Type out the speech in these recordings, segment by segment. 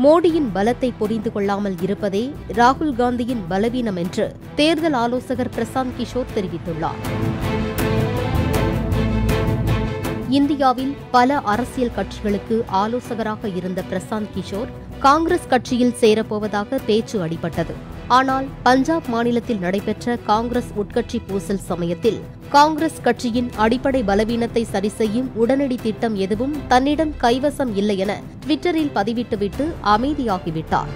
மோடியின் பலத்தை புரிந்து கொள்ளாமல் இருப்பதே ராகுல் காந்தியின் பலவீனம் என்று தேர்தல் ஆலோசகர் பிரசாந்த் கிஷோர் தெரிவித்துள்ளார் இந்தியாவில் பல அரசியல் கட்சிகளுக்கு ஆலோசகராக இருந்த பிரசாந்த் கிஷோர் காங்கிரஸ் கட்சியில் சேரப்போவதாக பேச்சு அடிபட்டது ஆனால் பஞ்சாப் மாநிலத்தில் நடைபெற்ற காங்கிரஸ் உட்கட்சி பூசல் சமயத்தில் காங்கிரஸ் கட்சியின் அடிப்படை பலவீனத்தை சரிசெய்யும் உடனடி திட்டம் எதுவும் தன்னிடம் கைவசம் இல்லை என ட்விட்டரில் பதிவிட்டுவிட்டு அமைதியாகிவிட்டார்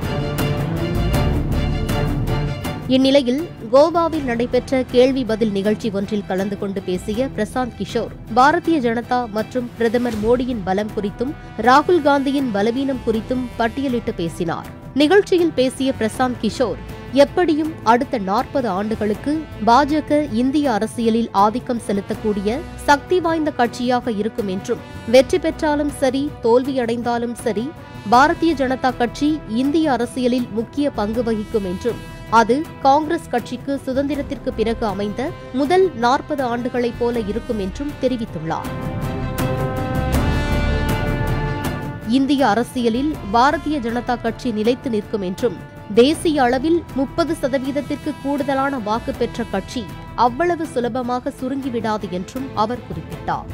இந்நிலையில் கோவாவில் நடைபெற்ற கேள்வி பதில் நிகழ்ச்சி ஒன்றில் கலந்து கொண்டு பேசிய பிரசாந்த் கிஷோர் பாரதிய ஜனதா மற்றும் பிரதமர் மோடியின் பலம் குறித்தும் ராகுல் காந்தியின் பலவீனம் குறித்தும் பட்டியலிட்டு பேசினார் நிகழ்ச்சியில் பேசிய பிரசாந்த் கிஷோர் எப்படியும் அடுத்த நாற்பது ஆண்டுகளுக்கு பாஜக இந்திய அரசியலில் ஆதிக்கம் செலுத்தக்கூடிய சக்தி வாய்ந்த கட்சியாக இருக்கும் என்றும் வெற்றி பெற்றாலும் சரி தோல்வியடைந்தாலும் சரி பாரதிய ஜனதா கட்சி இந்திய அரசியலில் முக்கிய பங்கு வகிக்கும் என்றும் அது காங்கிரஸ் கட்சிக்கு சுதந்திரத்திற்கு பிறகு அமைந்த முதல் நாற்பது ஆண்டுகளைப் போல இருக்கும் என்றும் தெரிவித்துள்ளார் இந்திய அரசியலில் பாரதிய ஜனதா கட்சி நிலைத்து நிற்கும் என்றும் தேசிய அளவில் முப்பது சதவீதத்திற்கு கூடுதலான வாக்கு பெற்ற கட்சி அவ்வளவு சுலபமாக சுருங்கிவிடாது என்றும் அவர் குறிப்பிட்டார்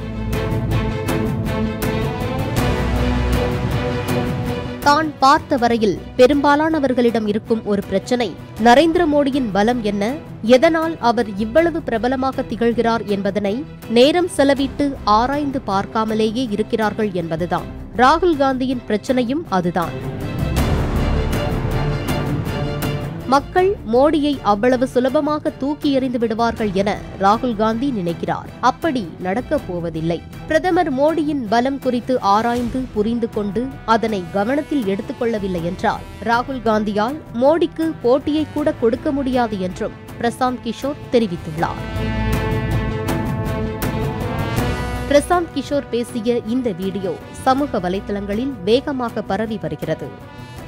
தான் பார்த்த வரையில் பெரும்பாலானவர்களிடம் இருக்கும் ஒரு பிரச்சனை நரேந்திர மோடியின் பலம் என்ன எதனால் அவர் இவ்வளவு பிரபலமாக திகழ்கிறார் என்பதனை நேரம் செலவிட்டு ஆராய்ந்து பார்க்காமலேயே இருக்கிறார்கள் என்பதுதான் ராகுல் காந்தியின் பிரச்சனையும் அதுதான் மக்கள் மோடியை அவ்வளவு சுலபமாக தூக்கி எறிந்து விடுவார்கள் என ராகுல் காந்தி நினைக்கிறார் அப்படி நடக்கப் போவதில்லை பிரதமர் மோடியின் பலம் குறித்து ஆராய்ந்து புரிந்து கொண்டு அதனை கவனத்தில் எடுத்துக்கொள்ளவில்லை என்றால் ராகுல் காந்தியால் மோடிக்கு போட்டியை கூட கொடுக்க முடியாது என்றும் பிரசாந்த் கிஷோர் தெரிவித்துள்ளார் பிரசாந்த் கிஷோர் பேசிய இந்த வீடியோ சமூக வலைதளங்களில் வேகமாக பரவி வருகிறது